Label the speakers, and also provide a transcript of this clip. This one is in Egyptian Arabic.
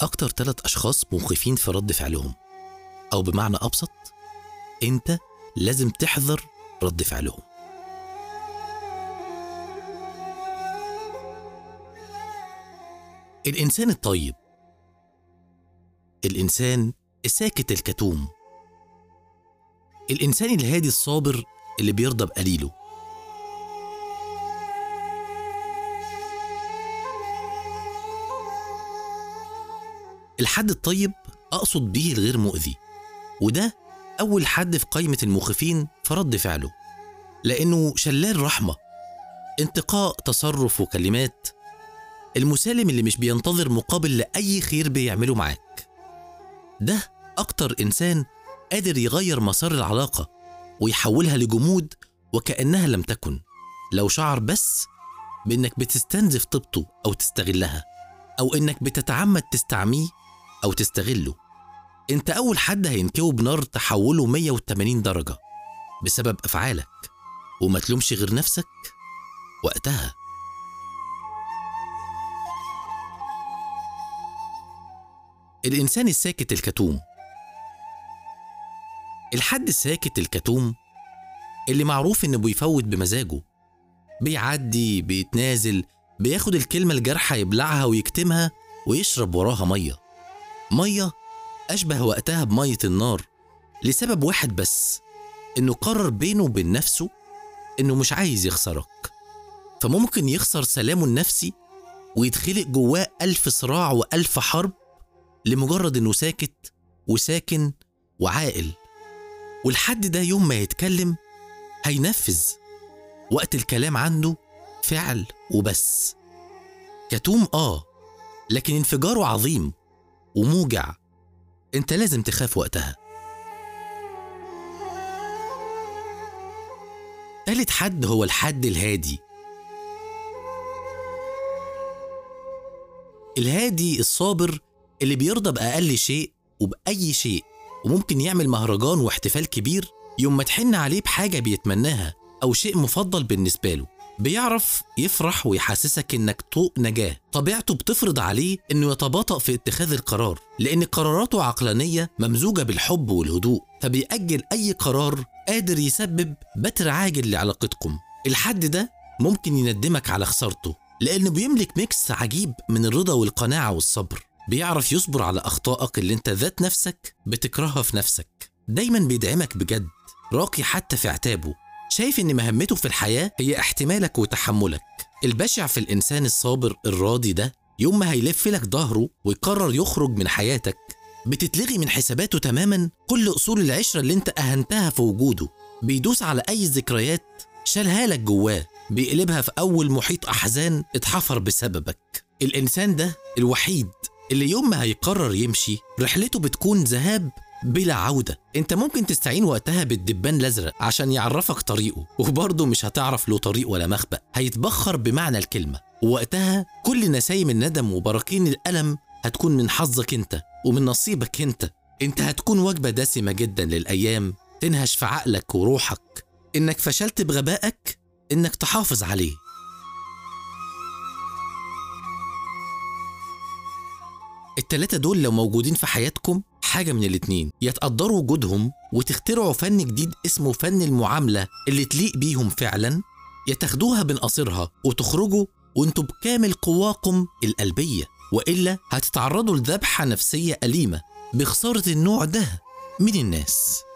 Speaker 1: أكتر ثلاث أشخاص مخيفين في رد فعلهم أو بمعنى أبسط أنت لازم تحذر رد فعلهم الإنسان الطيب الإنسان الساكت الكتوم الإنسان الهادي الصابر اللي بيرضى بقليله الحد الطيب أقصد به الغير مؤذي وده أول حد في قائمة المخيفين في رد فعله لأنه شلال رحمة انتقاء تصرف وكلمات المسالم اللي مش بينتظر مقابل لأي خير بيعمله معاك ده أكتر إنسان قادر يغير مسار العلاقة ويحولها لجمود وكأنها لم تكن لو شعر بس بإنك بتستنزف طيبته أو تستغلها أو إنك بتتعمد تستعميه أو تستغله أنت أول حد هينكوي بنار تحوله 180 درجة بسبب أفعالك وما تلومش غير نفسك وقتها الإنسان الساكت الكتوم الحد الساكت الكتوم اللي معروف إنه بيفوت بمزاجه بيعدي بيتنازل بياخد الكلمة الجارحة يبلعها ويكتمها ويشرب وراها مية مية أشبه وقتها بمية النار لسبب واحد بس إنه قرر بينه وبين نفسه إنه مش عايز يخسرك فممكن يخسر سلامه النفسي ويتخلق جواه ألف صراع وألف حرب لمجرد إنه ساكت وساكن وعاقل والحد ده يوم ما يتكلم هينفذ وقت الكلام عنده فعل وبس كتوم آه لكن انفجاره عظيم وموجع انت لازم تخاف وقتها تالت حد هو الحد الهادي الهادي الصابر اللي بيرضى بأقل شيء وبأي شيء وممكن يعمل مهرجان واحتفال كبير يوم ما تحن عليه بحاجة بيتمناها أو شيء مفضل بالنسبة له بيعرف يفرح ويحسسك انك طوق نجاة طبيعته بتفرض عليه انه يتباطأ في اتخاذ القرار لان قراراته عقلانية ممزوجة بالحب والهدوء فبيأجل اي قرار قادر يسبب بتر عاجل لعلاقتكم الحد ده ممكن يندمك على خسارته لانه بيملك ميكس عجيب من الرضا والقناعة والصبر بيعرف يصبر على اخطائك اللي انت ذات نفسك بتكرهها في نفسك دايما بيدعمك بجد راقي حتى في عتابه شايف ان مهمته في الحياه هي احتمالك وتحملك البشع في الانسان الصابر الراضي ده يوم ما هيلف لك ظهره ويقرر يخرج من حياتك بتتلغي من حساباته تماما كل اصول العشره اللي انت اهنتها في وجوده بيدوس على اي ذكريات شالها لك جواه بيقلبها في اول محيط احزان اتحفر بسببك الانسان ده الوحيد اللي يوم ما هيقرر يمشي رحلته بتكون ذهاب بلا عودة انت ممكن تستعين وقتها بالدبان الازرق عشان يعرفك طريقه وبرضه مش هتعرف له طريق ولا مخبأ هيتبخر بمعنى الكلمة ووقتها كل نسايم الندم وبراكين الألم هتكون من حظك انت ومن نصيبك انت انت هتكون وجبة دسمة جدا للأيام تنهش في عقلك وروحك انك فشلت بغبائك انك تحافظ عليه التلاتة دول لو موجودين في حياتكم حاجة من الاتنين يا تقدروا وجودهم وتخترعوا فن جديد اسمه فن المعاملة اللي تليق بيهم فعلا يا تاخدوها من قصرها وتخرجوا وانتوا بكامل قواكم القلبية وإلا هتتعرضوا لذبحة نفسية أليمة بخسارة النوع ده من الناس